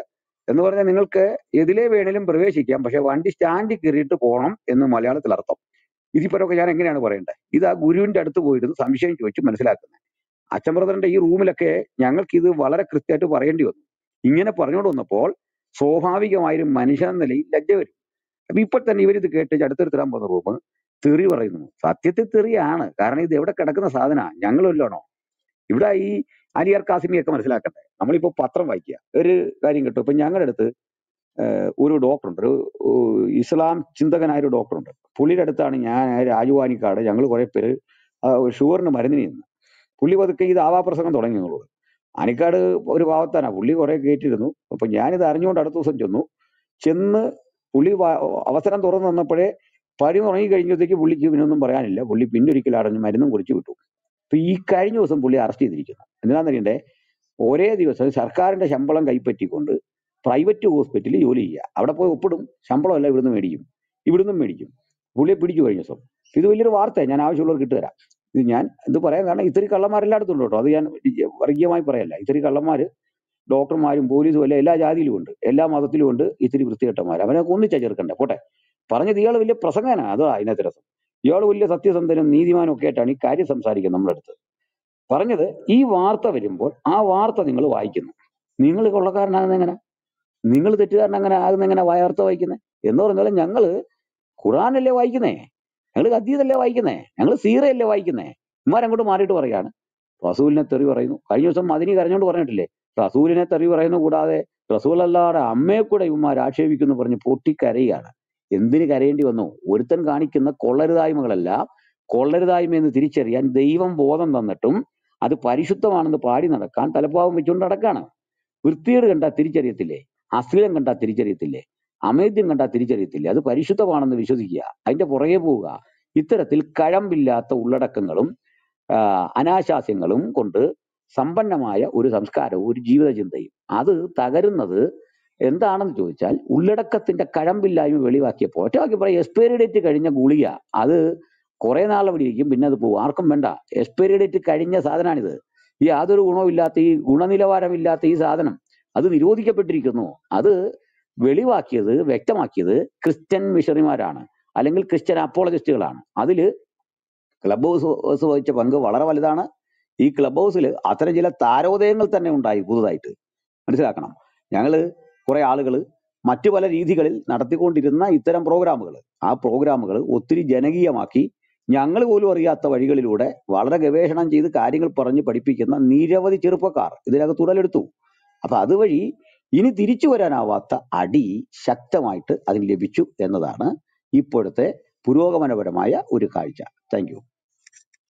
എന്ന് പറഞ്ഞാൽ നിങ്ങൾക്ക് എതിലേ വേണേലും പ്രവേശിക്കാം പക്ഷെ വണ്ടി സ്റ്റാൻഡിൽ കയറിയിട്ട് പോകണം എന്ന് മലയാളത്തിൽ അർത്ഥം ഇതിപ്പറൊക്കെ ഞാൻ എങ്ങനെയാണ് പറയേണ്ടത് ഇത് ആ ഗുരുവിന്റെ അടുത്ത് പോയിരുന്ന് സംശയം ചോദിച്ച് മനസ്സിലാക്കുന്നത് അച്ഛൻ ബ്രദറിന്റെ ഈ റൂമിലൊക്കെ ഞങ്ങൾക്ക് ഇത് വളരെ കൃത്യമായിട്ട് പറയേണ്ടി വന്നു ഇങ്ങനെ പറഞ്ഞുകൊണ്ട് വന്നപ്പോൾ സ്വാഭാവികമായൊരു മനുഷ്യൻ എന്ന നിലയിൽ ലജ്ജ വരും അപ്പൊ ഇപ്പോൾ തന്നെ ഇവരിത് കേട്ട് അടുത്തെടുത്തിടാൻ പോകുന്ന റൂം തെറി പറയുന്നു സത്യത്തിൽ തെറിയാണ് കാരണം ഇത് എവിടെ കിടക്കുന്ന സാധന ഞങ്ങളല്ലാണോ ഇവിടെ ഈ അലിയർ കാസിമിയൊക്കെ മനസ്സിലാക്കട്ടെ നമ്മളിപ്പോ പത്രം വായിക്കുക ഒരു കാര്യം കേട്ടോ ഇപ്പൊ ഞങ്ങളുടെ അടുത്ത് ഏഹ്, ഒരു ഡോക്ടറുണ്ട് ഒരു ഏഹ്, ഇസ്ലാം ചിന്തകനായ ഒരു ഡോക്ടറുണ്ട് പുള്ളിയുടെ അടുത്താണ് ഞാൻ രാജുവാനിക്കാട് ഞങ്ങൾ കുറെ പേര് ആ, ഷുഗറിന് മരുന്നിന് നിന്ന് പുള്ളി പതുക്കെ ഇത് ആവാപ്രസംഗം തുടങ്ങി എന്നുള്ളത് ആനിക്കാട് ഒരു ഭാഗത്താണ് പുള്ളി കുറെ കേട്ടിരുന്നു അപ്പൊ ഞാനിത് അറിഞ്ഞുകൊണ്ട് അടുത്ത ദിവസം ചെന്നു ചെന്ന് പുള്ളി വ- അവസരം തുറന്നു തന്നപ്പോഴേ പനി തുടങ്ങി കഴിഞ്ഞപ്പോഴത്തേക്ക് പുള്ളിക്ക് പിന്നൊന്നും പറയാനില്ല പുള്ളി പിന്നൊരിക്കൽ അടഞ്ഞ് മരുന്നും കുറിച്ച് വിട്ടു അപ്പൊ ഈ കഴിഞ്ഞ ദിവസം പുള്ളി അറസ്റ്റ് ചെയ്തിരിക്കുന്നു എന്തിനാണെന്നറിയണ്ടേ ഒരേ ദിവസം സർക്കാരിന്റെ ശമ്പളം കൈപ്പറ്റിക്കൊണ്ട് പ്രൈവറ്റ് ഹോസ്പിറ്റലിൽ ജോലി ചെയ്യുക അവിടെ പോയി ഒപ്പിടും ശമ്പളമല്ല ഇവിടുന്ന് മേടിക്കും ഇവിടുന്ന് മേടിക്കും പുള്ളിയെ പിടിച്ചു കഴിഞ്ഞ ദിവസം ഇത് വലിയൊരു വാർത്തയാണ് ഞാൻ ആവശ്യമുള്ളവർക്ക് ഇട്ടുതരാം ഇത് ഞാൻ ഇത് പറയാൻ കാരണം ഇത്തിരി കള്ളന്മാരെല്ലായിടത്തും ഉണ്ട് കേട്ടോ അത് ഞാൻ വർഗീയമായി പറയല്ല ഇത്തിരി കള്ളന്മാര് ഡോക്ടർമാരും പോലീസും എല്ലാം എല്ലാ ജാതിയിലും ഉണ്ട് എല്ലാ മതത്തിലും ഉണ്ട് ഇത്തിരി വൃത്തികെട്ടന്മാർ അവനെ ഒന്നിച്ചാ ചേർക്കണ്ടേ പോട്ടെ പറഞ്ഞത് ഇയാൾ വലിയ പ്രസംഗനാണ് അതാ അതിനകത്ത് രസം ഇയാൾ വലിയ സത്യസന്ധനും നീതിമാനും ഒക്കെ ആയിട്ടാണ് ഈ കാര്യം സംസാരിക്കുന്നത് നമ്മുടെ അടുത്ത് പറഞ്ഞത് ഈ വാർത്ത വരുമ്പോൾ ആ വാർത്ത നിങ്ങൾ വായിക്കുന്നു നിങ്ങൾ കൊള്ളക്കാരനാകുന്ന എങ്ങനെ നിങ്ങൾ തെറ്റുകാരൻ അങ്ങനെ ആകുന്ന എങ്ങനെ വാർത്ത വായിക്കുന്നത് എന്ന് പറഞ്ഞാൽ ഞങ്ങള് ഖുറാനല്ലേ വായിക്കുന്നേ ഞങ്ങൾ ഹദീദല്ലേ വായിക്കുന്നേ ഞങ്ങൾ സീറയല്ലേ വായിക്കുന്നേ ഇമാരങ്ങോട്ട് മാറിയിട്ട് പറയാണ് റസൂലിനെ തെറി പറയുന്നു കഴിഞ്ഞ ദിവസം മദിനി കരഞ്ഞോണ്ട് പറഞ്ഞിട്ടില്ലേ റസൂലിനെ തെറി പറയുന്നു കൂടാതെ റസൂൽ അല്ലാതെ അമ്മയെ കൂടെ ഇവന്മാർ ആക്ഷേപിക്കുന്നു പറഞ്ഞ് പൊട്ടിക്കരയുകയാണ് എന്തിന് കരയേണ്ടി വന്നു ഒരുത്തൻ കാണിക്കുന്ന കൊള്ളരുതായ്മകളെല്ലാം കൊള്ളരുതായ്മ എന്ന് തിരിച്ചറിയാൻ ദൈവം ബോധം തന്നിട്ടും അത് പരിശുദ്ധമാണെന്ന് പാടി നടക്കാൻ തലപ്പാവം വെച്ചുകൊണ്ട് നടക്കാണ് വൃത്തികേട് കണ്ടാൽ തിരിച്ചറിയത്തില്ലേ അശ്ലീലം കണ്ടാൽ തിരിച്ചറിയത്തില്ലേ അമേദ്യം കണ്ടാൽ തിരിച്ചറിയത്തില്ലേ അത് പരിശുദ്ധമാണെന്ന് വിശ്വസിക്കുക അതിന്റെ പുറകെ പോവുക ഇത്തരത്തിൽ കഴമ്പില്ലാത്ത ഉള്ളടക്കങ്ങളും ആ, അനാശാസ്യങ്ങളും കൊണ്ട് സമ്പന്നമായ ഒരു സംസ്കാരവും ഒരു ജീവിത ചിന്തയും അത് തകരുന്നത് എന്താണെന്ന് ചോദിച്ചാൽ ഉള്ളടക്കത്തിന്റെ കഴമ്പില്ലായ്മ വെളിവാക്കിയപ്പോൾ ഒറ്റവാക്കി പറയാം എക്സ്പയറി ഡേറ്റ് കഴിഞ്ഞ ഗുളിക അത് കുറെ നാൾ അവിടെ ഇരിക്കും പിന്നെ അത് പോകും ആർക്കും വേണ്ട എക്സ്പയറി ഡേറ്റ് കഴിഞ്ഞ സാധനമാണിത് ഈ യാതൊരു ഗുണവുമില്ലാത്ത ഈ ഗുണനിലവാരമില്ലാത്ത ഈ സാധനം അത് നിരോധിക്കപ്പെട്ടിരിക്കുന്നു അത് വെളിവാക്കിയത് വ്യക്തമാക്കിയത് ക്രിസ്ത്യൻ മിഷണറിമാരാണ് അല്ലെങ്കിൽ ക്രിസ്ത്യൻ അപ്പോളജിസ്റ്റുകളാണ് അതില് ക്ലബ് ഹൗസ് ഹൗസ് വഹിച്ച പങ്ക് വളരെ വലുതാണ് ഈ ക്ലബ് ഹൗസിൽ അത്തരം ചില താരോദയങ്ങൾ തന്നെ ഉണ്ടായി പുതുതായിട്ട് മനസ്സിലാക്കണം ഞങ്ങള് കുറെ ആളുകൾ മറ്റു പല രീതികളിൽ നടത്തിക്കൊണ്ടിരുന്ന ഇത്തരം പ്രോഗ്രാമുകൾ ആ പ്രോഗ്രാമുകൾ ഒത്തിരി ജനകീയമാക്കി ഞങ്ങൾ പോലും അറിയാത്ത വഴികളിലൂടെ വളരെ ഗവേഷണം ചെയ്ത് കാര്യങ്ങൾ പറഞ്ഞ് പഠിപ്പിക്കുന്ന നിരവധി ചെറുപ്പക്കാർ ഇതിനകത്ത് ഉടലെടുത്തു അപ്പൊ അതുവഴി ഇനി തിരിച്ചു വരാനാവാത്ത അടി ശക്തമായിട്ട് അതിന് ലഭിച്ചു എന്നതാണ് ഇപ്പോഴത്തെ പുരോഗമനപരമായ ഒരു കാഴ്ച താങ്ക് യു